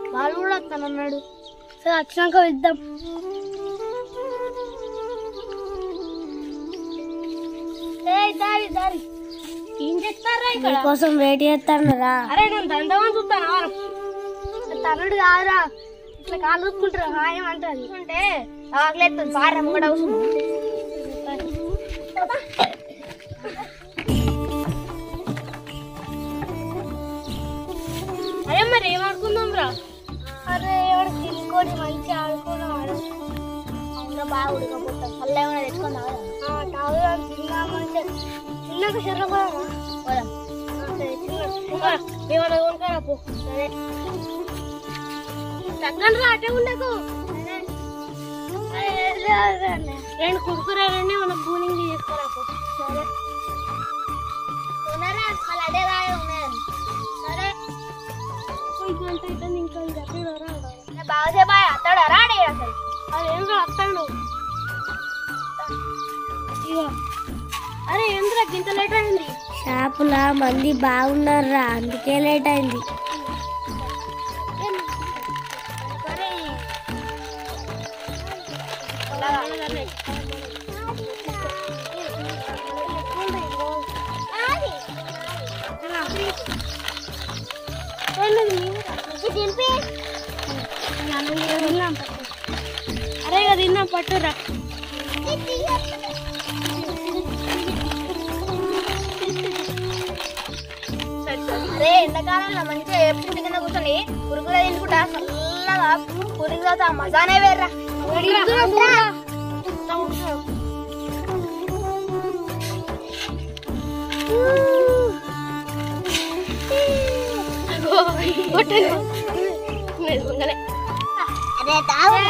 వాళ్ళు కూడా వస్తానన్నాడు సరే వచ్చినాక వెళ్దాం ఏయ్, దారి దారి ఏం చేస్తారా ఇక్కడ కోసం వెయిట్ చేస్తాను రా అరే నేను దండమని చూస్తాను తనుడు కాదురా ఇట్లా కాలు చూసుకుంటారు హాయం అంటది అంటే ఆగలేదు సార్ కూడా అవసరం అరే మరి ఏం ఆడుకుందాం రా అరే ఎవరు తినుకొని మంచిగా ఆడుకున్నాం అవునా బాగా ఉడకపోతాం మళ్ళీ ఏమైనా తెచ్చుకుందాం తాగుదా తిన్నా మంచిగా తిన్నాక చెర్రపోదామా పోదాం ఏమన్నా కొనుక్కరా పో సరే తగ్గండి రా అటే ఉండకు రెండు కుడుకురా రెండు మన కూలింగ్ చేసుకురా పో సరే ఉన్నారా మళ్ళీ అదే రాయే ఉన్నాయని సరే ఇంకంటే ఇట్లా ఇంకా గట్టిగా బాగా బాయ్ అత్తాడు రాడే అసలు అదేం రా అత్తాడు ఇగో అరే ఏంద్రా గింత లేట్ అయింది షాపుల మంది బాగున్నారు రా అందుకే లేట్ అయింది అరే ఇక తిన్నాం పట్టురా అరే ఎండాకాలంలో మంచిగా ఎప్పుడు కింద కూర్చొని పురుగులు తినుకుంటా చల్లగా పురుగు తాత మజానే వేర్రా అరే తాగు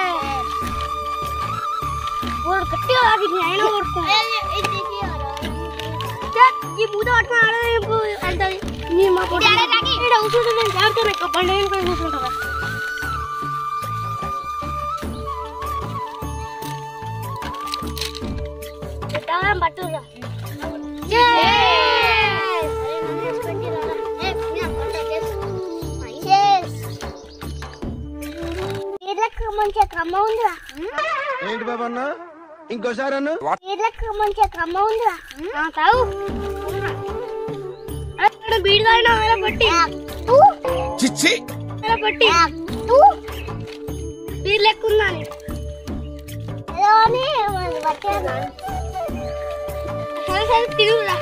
వాడు గట్టిగా తాగింది అయినా కొడుతుంది ఈ మూత పట్టుకుని అంటే నీ మా పొడి ఇక్కడ కూర్చుంటే నేను జాగ్రత్త ఎక్కువ పండుగ కూడా కూర్చుంటారా పట్టురా మంచిగా కమ్మ ఉందిరా ఏంటి బాబా అన్న ఇంకోసారి అన్న వీళ్ళకి మంచిగా కమ్మ ఉందిరా తాగు అక్కడ బీడి తాగినా అలా పట్టి చిచ్చి అలా పట్టి బీర్ లెక్క ఉందా అని సరే సరే తిరుగురా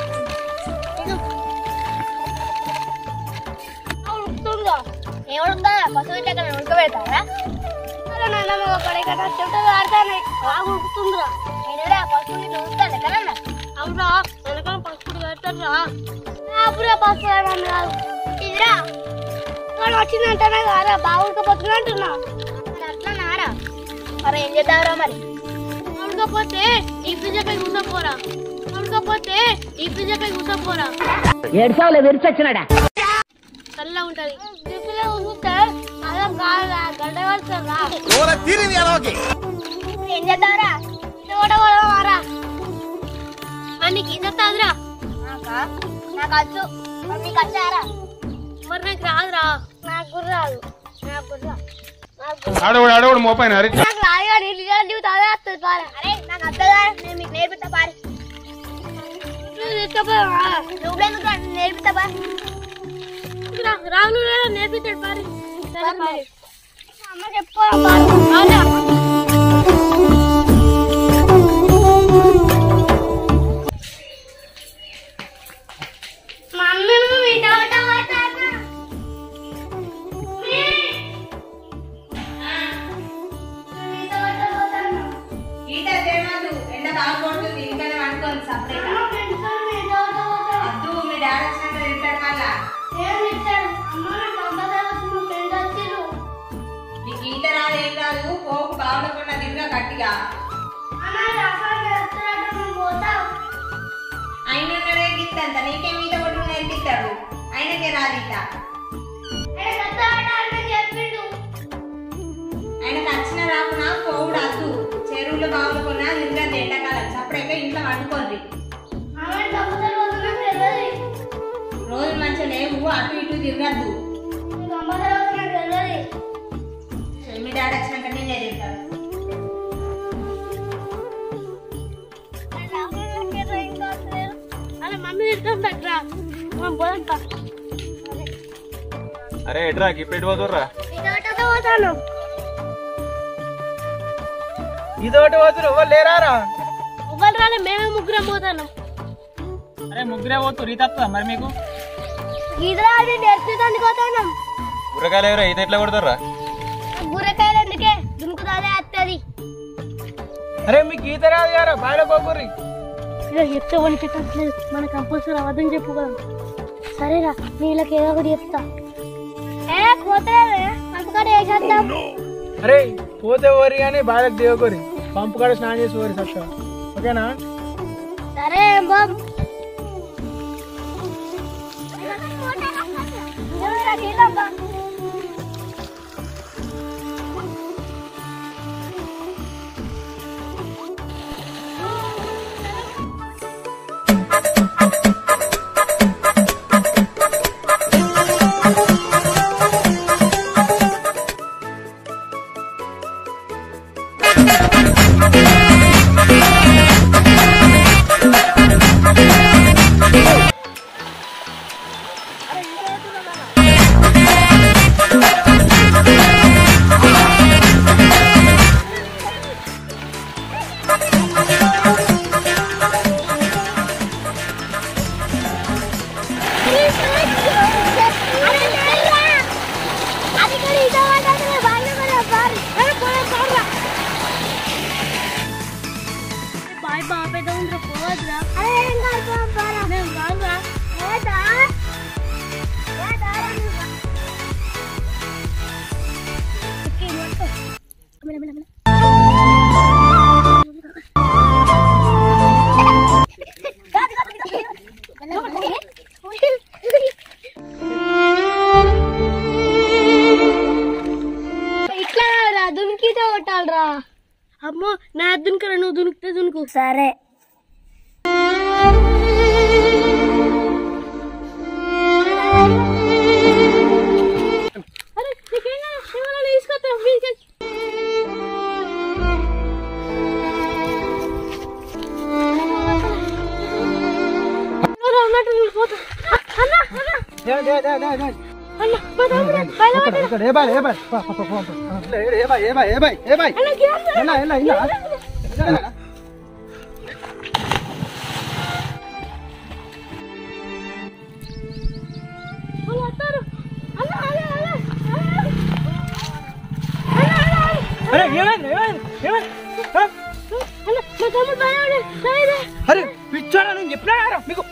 ఉడుకుతుందా ఏమడుందా పశువు దగ్గర ఉడకబెడతారా అలా నాన్నమ్మ పడే కదా చెమటలు ఆడతానే బాగా ఉడుకుతుందిరా నేనేడా పశువు ఇట్లా ఉడుకుతాను కదన్నా అవునా వెనకాల పసుపుడు పెడతారా అప్పుడే పసుపు వేయడం కాదు ఇదిరా వాడు వచ్చిందంటేనే కాదా బాగా ఉడకపోతున్నా అంటున్నా మరి అట్లా నారా మరి ఏం చేద్దాంరా మరి ఉడకపోతే ఈ పిజ్జపై కూసపోరా ఉడకపోతే ఈ పిజ్జపై కూసపోరా ఏడ్చావులే విరిచొచ్చినాడా చల్లగా ఉంటది టిఫిన్లో కూర్చుంటే అదే కాదా గడ్డ పడుతుందా ఓర తీరింది ఎలాకి ఏం చేద్దాంరా చూడగలవారా మరి నీకు ఏం చెప్తాదిరా నాకు వచ్చు మరి నీకు వచ్చారా మరి నాకు రాదురా నాకు కూడా రాదు నాకు కూడా రాదు. నాకు కూడా ఆడవాడు ఆడవాడు మోపైన అరే నాకు రాదు కానీ నీళ్ళు నీవు తాగే వస్తుంది పారే అరే నాకు వస్తుందా నేను మీకు నేర్పిస్తా పారి నువ్వు తీసుకపోయావా నువ్వు ఎందుకు రా? నేను నేర్పిస్తా పారి రాను నేర్పిస్తాడు పారి సరే పారి అమ్మ చెప్పు పారి మమ్మీ మమ్మీ టమాటా పట్టాను ఈట తేమాదు ఎండ బాగా కొడుతుంది ఇంట్లోనే వండుకోండి సపరేట్ అద్దు మీ డాడీ వచ్చినాక తింటాడు మళ్ళా నీకు ఈత రాదు ఏం రాదు పోకు బాగుండకుండా తిరిగా గట్టిగా ఆయన ఉన్నాడే గిత్తంత నీకేం ఈత కొట్టు నేర్పిస్తాడు ఆయనకే రాదు ఈత ఆయనకు వచ్చిన రాకున్నా పోవుడు అద్దు చెరువులో బాగుండకుండా తిరిగా ఎండాకాలం సపరేట్గా ఇంట్లో వండుకోండి రోజు మంచిగా లేవు అటు ఇటు తిరగద్దు ఇష్టం దగ్గర మనం పోదంట అరే ఎట్రా గిప్పెట్టి పోతుర్రా ఇదోటతో పోతాను ఇదోటి పోతురు ఎవరు లేరారా ఎవరు రాలే మేమే ముగ్గురం పోతాను అరే ముగ్గురే పోతురు ఈత వస్తుందా మరి మీకు ఈదరాడి నేర్చుదానికి పోతాను గుర్రకాయలు ఎవరా ఈత ఎట్లా కొడతారా గుర్రకాయలు ఎందుకే దునుకుదాదే వస్తుంది అరే మీకు ఈత రాదు గారా బాగా పోకుర్రి ఇలా చెప్తే వణికెట్టట్లేదు మన కంపల్సరీ అబద్ధం చెప్పు కదా సరేరా నీళ్ళకి ఏదో ఒకటి చెప్తా ఏ పోతే అందుకని వేసేద్దాం అరే పోతే ఓరి కానీ బాగా దిగకోరి పంపు కాడ స్నానం చేసి ఓరి చక్క ఓకేనా సరే బాబు బాయ్ బాబాయ్ దగ్గర పోవద్దురా అరే ఏం కాదు బారా నేను రానురా ఏదా ఏదా ఓకే మొత్తం మెల్ల మెల్ల మెల్ల ఇట్లా రా దునికితే కొట్టాలరా అమ్మో నా దునుకరా నువ్వు దునికితే దునుకు సరే అరే నీకేం కాదు, ఏమన్నా తీసుకొస్తా మీకే అన్నట్టు నేను పోతా అన్న అన్న అన్న మా తమ్ముడు బయలుదేరు. ఏ బాయ్ ఏ బాయ్ పా, పా, పా, పా, పా. Hey boy hey boy hey boy hey boy అన్న గిరాకీ ఎలా ఎలా ఇలా వాళ్ళు వస్తారు. అన్న, అన్న, అన్న, అన్న. అన్న, అన్న, అన్న. అరే ఏమైంది ఏమైంది ఏమైంది ఆ? అన్న, మా తమ్ముడు బయలుదేరు. బయలుదేరు. అరే పిచ్చోడా నేను చెప్పినా కదా మీకు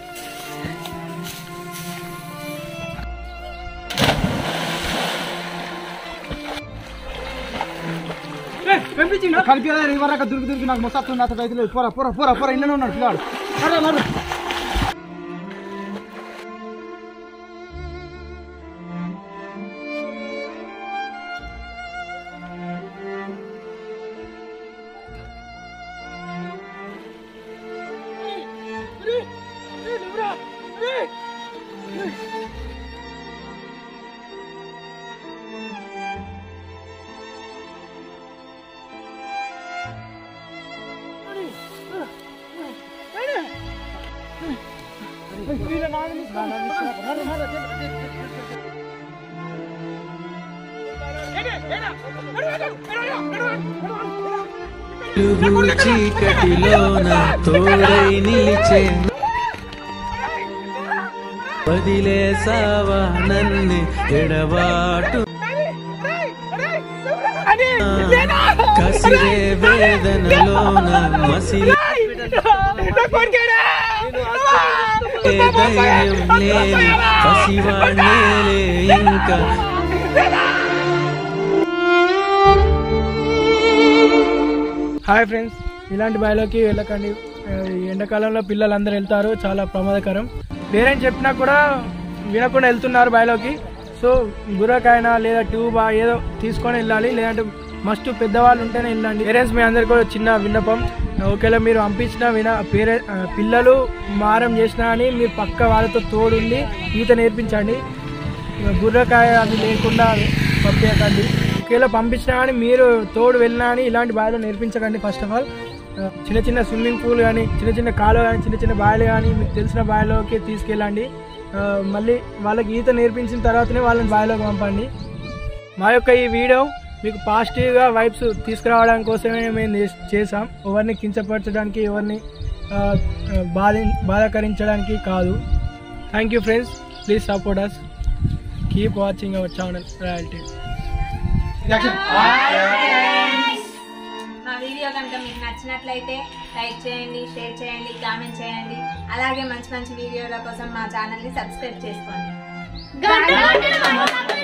కలిపి ఇవరాక దురికి దురికి నాకు మొత్తం నాతో రైతులు పోరా పోరా పోరా పోరా ఇన్ననే ఉన్నాడు పిల్లాడు నడు, నడు. వెలుగు చీకటిలోన తోడై నిలిచే వదిలేసావా నన్ను ఎడబాటు కసిరే వేదనలోన మసిలే ధైర్యం లేని పసివాణ్ణేలే ఇంకా హాయ్ ఫ్రెండ్స్ ఇలాంటి బావిలోకి వెళ్ళకండి ఆ, ఈ ఎండాకాలంలో పిల్లలందరూ వెళ్తారు చాలా ప్రమాదకరం పేరెంట్స్ చెప్పినా కూడా వినకుండా వెళ్తున్నారు బావిలోకి సో గుర్రకాయన లేదా ట్యూబా ఏదో తీసుకొని వెళ్ళాలి లేదంటే మస్ట్ పెద్దవాళ్ళు ఉంటేనే వెళ్ళండి పేరెంట్స్ మీ అందరికీ కూడా చిన్న విన్నపం ఒకవేళ మీరు పంపించిన విన పేరె ఆ, పిల్లలు మారం చేసినా అని మీరు పక్క వాళ్ళతో తోడుండి ఈత నేర్పించండి గుర్రకాయ అది లేకుండా పంపించకండి ఒకవేళ పంపించినా కానీ మీరు తోడు వెళ్ళినా అని ఇలాంటి బాధలు నేర్పించకండి ఫస్ట్ ఆఫ్ ఆల్ ఆ, చిన్న చిన్న స్విమ్మింగ్ పూల్ కానీ చిన్న చిన్న కాలువ కానీ చిన్న చిన్న బావిలు కానీ మీకు తెలిసిన బావిలోకి తీసుకెళ్ళండి ఆ, మళ్ళీ వాళ్ళకి ఈత నేర్పించిన తర్వాతనే వాళ్ళని బావిలోకి పంపండి మా యొక్క ఈ వీడియో మీకు పాజిటివ్గా వైబ్స్ తీసుకురావడం కోసమే మేము చేస్- చేసాం ఎవరిని కించపరచడానికి ఎవరిని ఆ, బాధ బాధకరించడానికి కాదు thank you friends please support us keep watching our channel royalty మా వీడియో కనుక మీకు నచ్చినట్లయితే లైక్ చేయండి షేర్ చేయండి కామెంట్ చేయండి అలాగే మంచి మంచి వీడియోల కోసం మా ఛానల్ని సబ్స్క్రైబ్ చేసుకోండి గంట గంటలు